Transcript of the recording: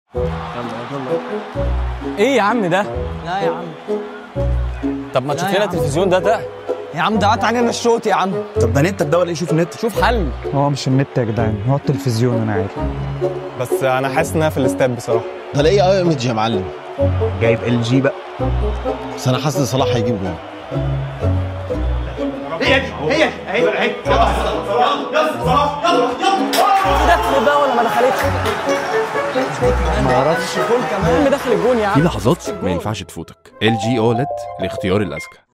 ايه يا عم ده لا يا عم طب ما لا تشوف يا لنا عم. التلفزيون ده ده يا عم ده قطع علينا الشوط يا عم طب ده نت ده ولا ايه شوف النت شوف حل هو مش النت يا جدعان هو التلفزيون انا عارف بس انا حاسس انها في الاستاد بصراحه ده الاقي اي ايمج يا معلم جايب ال جي بقى بس انا حاسس ان صلاح هيجيب جول دخل بقى ولا ما دخلتش ما اعرفش يا عم دخل الجون يا عم في لحظات ما ينفعش تفوتك ال جي اولد الاختيار الاذكى